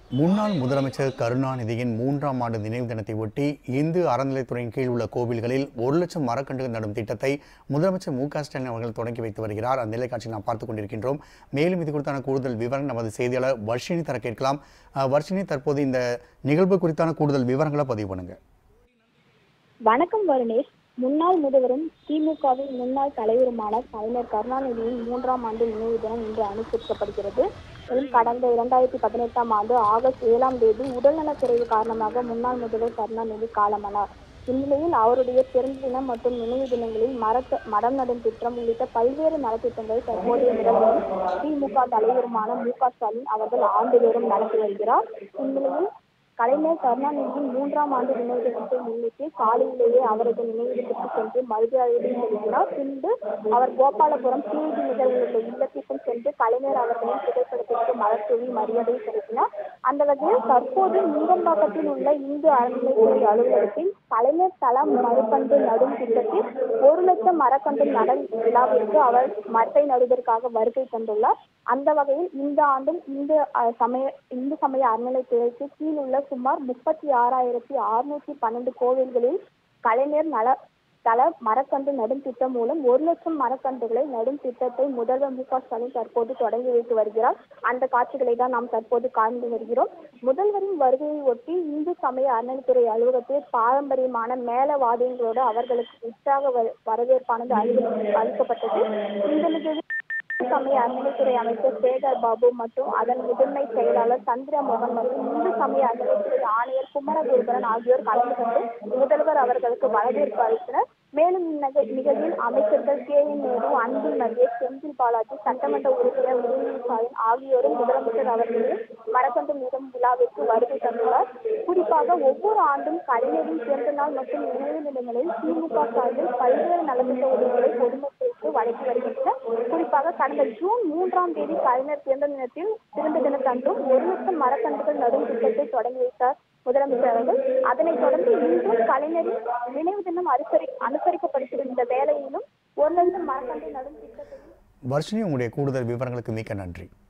முன்னாள் முதலமைச்சர் கருணாநிதியின் மூன்றாம் ஆண்டு நினைவு தினத்தை ஒட்டி இந்து அறநிலைத்துறையின் கீழ் உள்ள கோவில்களில் ஒரு லட்சம் மரக்கன்றுகள் நடும் திட்டத்தை முதலமைச்சர் மு க ஸ்டாலின் அவர்கள் தொடங்கி வைத்து வருகிறார் அந்த நிலை காட்சி நாம் பார்த்துக் கொண்டிருக்கின்றோம் மேலும் இது குறித்தான கூடுதல் விவரம் நமது செய்தியாளர் வர்ஷினி தர கேட்கலாம் அஹ், வர்ஷினி தற்போது இந்த நிகழ்வு குறித்தான கூடுதல் விவரங்களை பதிவு பண்ணுங்க வணக்கம் வருணேஷ் முன்னாள் முதல்வரும் திமுகவின் முன்னாள் தலைவருமான கலைஞர் கருணாநிதியின் மூன்றாம் ஆண்டு நினைவு தினம் இன்று அனுசரிக்கப்படுகிறது மேலும் கடந்த இரண்டாயிரத்தி பதினெட்டாம் ஆண்டு ஆகஸ்ட் ஏழாம் தேதி உடல்நலக்குறைவு காரணமாக முன்னாள் முதல்வர் கருணாநிதி காலமானார் இந்நிலையில் அவருடைய பிறந்த தினம் மற்றும் நினைவு தினங்களில் மரத்த மரம் நடும் திட்டம் உள்ளிட்ட பல்வேறு நலத்திட்டங்களை தற்போதைய முதல்வரும் திமுக தலைவருமான மு க ஸ்டாலின் அவர்கள் ஆண்டுதோறும் நடத்தி வருகிறார் இந்நிலையில் கலைஞர் கருணாநிதியின் மூன்றாம் ஆண்டு நினைவு தினத்தை முன்னிட்டு காலையிலேயே அவரது நினைவிடத்திற்கு சென்று மரியாதை செலுத்தினார் பின்பு அவர் கோபாலபுரம் சிஐடி நிகழ்வு உள்ள இல்லத்திற்கும் சென்று கலைஞர் அவர்களின் புகைப்படத்திற்கு மலர் தூவி மரியாதை செலுத்தினார் அந்த வகையில் தற்போது நுங்கம்பாக்கத்தில் உள்ள இந்து அறநிலைத்துறை அலுவலகத்தில் கலைஞர் தளம் மரக்கன்று நடும் திட்டத்தில் ஒரு லட்சம் மரக்கன்று நடும் விழாவிற்கு அவர் மரத்தை நடுவதற்காக வருகை தந்துள்ளார் அந்த வகையில் இந்த ஆண்டும் இந்து அஹ், சமய இந்து சமய அறநிலைத்துறைக்கு கீழ் உள்ள சுமார் முப்பத்தி ஆறாயிரத்தி அறுநூத்தி பன்னெண்டு கோவில்களில் கலைஞர் நல தள மரக்கன்று நடும் திட்டம் மூலம் ஒரு லட்சம் மரக்கன்றுகளை நடும் திட்டத்தை முதல்வர் மு க ஸ்டாலின் தற்போது தொடங்கி வைத்து வருகிறார் அந்த காட்சிகளை தான் நாம் தற்போது காண்பு வருகிறோம் முதல்வரின் வருகையை ஒட்டி இந்து சமய அறநிலைத்துறை அலுவலகத்தில் பாரம்பரியமான மேல வாத்தியங்களோடு அவர்களுக்கு உற்சாக வ- வரவேற்பானது அளிக்க- அளிக்கப்பட்டது இந்த நிகழ்வில் இந்து சமய அறநிலைத்துறை அமைச்சர் சேகர் பாபு மற்றும் அதன் முதன்மை செயலாளர் சந்திரமோகன் மற்றும் இந்து சமய அறநிலைத்துறை ஆணையர் குமரகுருபரன் ஆகியோர் கலந்து கொண்டு முதல்வர் அவர்களுக்கு வரவேற்பு அளித்தனர் மேலும் இந்நக நிகழ்வில் அமைச்சர்கள் கே என் நேரு அன்பில் மகேஷ் செந்தில் பாலாஜி சட்டமன்ற உறுப்பினர் உதயநிதி ஸ்டாலின் ஆகியோரும் முதலமைச்சர் அவர்களின் மரக்கன்று நிறுவனம் விழாவிற்கு வருகை தந்துள்ளார் குறிப்பாக ஒவ்வொரு ஆண்டும் கலைஞரின் பிறந்த நாள் மற்றும் நினைவு தினங்களில் திமுக சார்பில் பல்வேறு நலத்திட்ட உதவிகளை பொதுமக்களுக்கு வழங்கி வருகின்றனர் குறிப்பாக கடந்த ஜூன் மூன்றாம் தேதி கலைஞர் பிறந்த தினத்தில் பிறந்த தினத்தன்றும் ஒரு லட்சம் மரக்கன்றுகள் நடும் திட்டத்தை தொடங்கி வைத்தார் முதலமைச்சர் அவர்கள் அதனைத் தொடர்ந்து இன்றும் கலைஞரின் நினைவு தினம் அனுசரி அனுசரிக்கப்படுகின்ற வேளையிலும் ஒரு லட்சம் மரக்கன்று நடும் திட்டத்தையும் வர்ஷினி உங்களுடைய கூடுதல் விவரங்களுக்கு மிக்க நன்றி